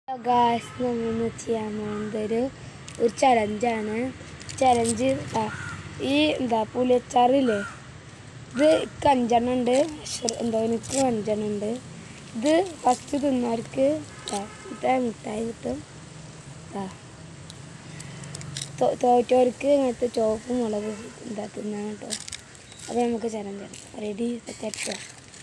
Guys നമ്മൾ ചെയ്യാൻ പോകുന്നത് ഒരു ഒരു ചലഞ്ചാണ് ചലഞ്ച് ഈ എന്താ പുളിയച്ചാറില്ലേ ഇത് എനിക്ക് അഞ്ചെണ്ണം ഉണ്ട് ഷുർ- എന്താ എനിക്ക് അഞ്ചെണ്ണം ഉണ്ട് ഇത് ഫസ്റ്റ് തിന്നവർക്ക് ദാ ഇത്ര മിഠായി കിട്ടും ദാ. തോ- തോറ്റവർക്ക് ഇങ്ങനത്തെ ചുവപ്പ് മുളക് എന്താ തിന്നാൻ കേട്ടോ അപ്പോൾ നമുക്ക് ചലഞ്ച് എടുക്കാം റെഡി സെറ്റ്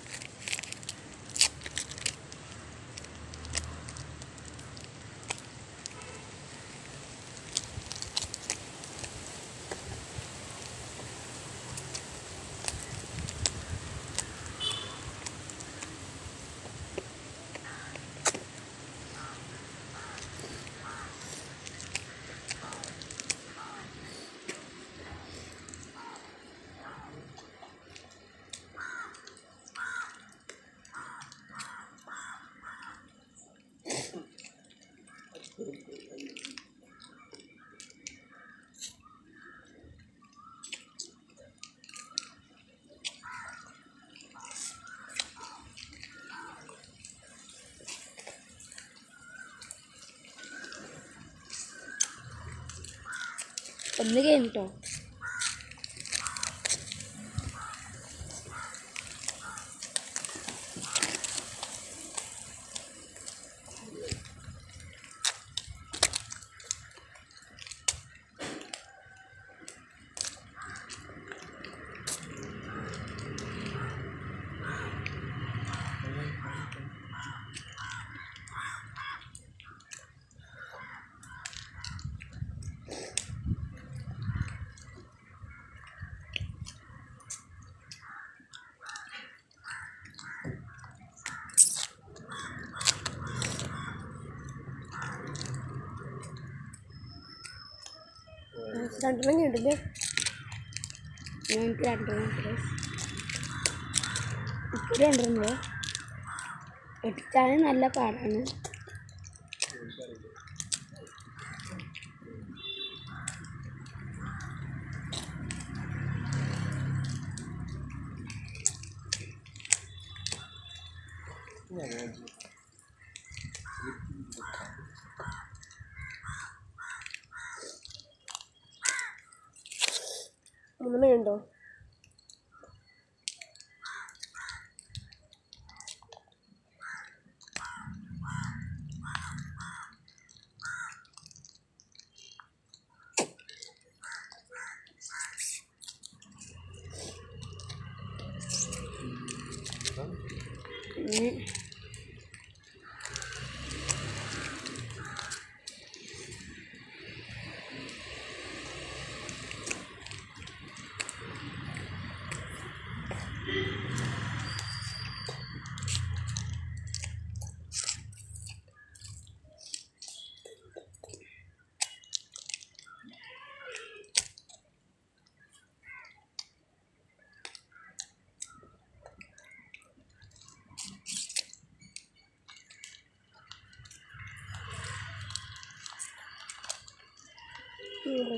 ഒന്ന് കഴിഞ്ഞിട്ടോ രണ്ടെണ്ണം കണ്ടില്ലേ ഞങ്ങൾക്ക് രണ്ടെണ്ണം ഉണ്ട് ഇപ്പോൾ രണ്ടെണ്ണം എടുക്കാൻ നല്ല പാടാണ് മൂന്നെണ്ണം ഉണ്ടോ ഉം. ഉം.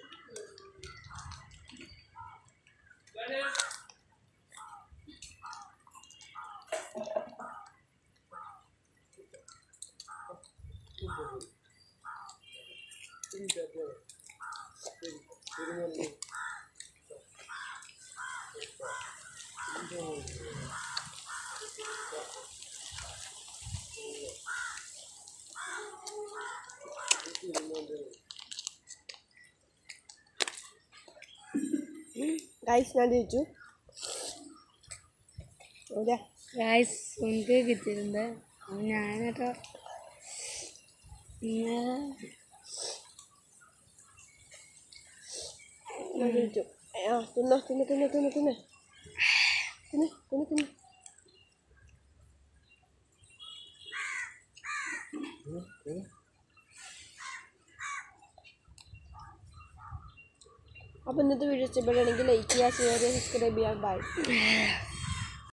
ഗൈസ് ഞാൻ ജയിച്ചു എവിടെയാ ഗായ്സ് എനിക്ക് കിട്ടിയിട്ടുണ്ട് അപ്പോൾ ഞാൻ കേട്ടോ ഇന്ന് ഞാൻ ജയിച്ചു ആ തിന്നോ തിന്ന് തിന്ന് തിന്ന് തിന്ന് തിന്ന് തിന്ന് തിന്ന് അപ്പോൾ ഇന്നത്തെ വീഡിയോ ഇഷ്ടപ്പെടുകയാണെങ്കിൽ ലൈക്ക് ചെയ്യുക ഷെയർ ചെയ്യുക സബ്സ്ക്രൈബ് ചെയ്യുക ബൈ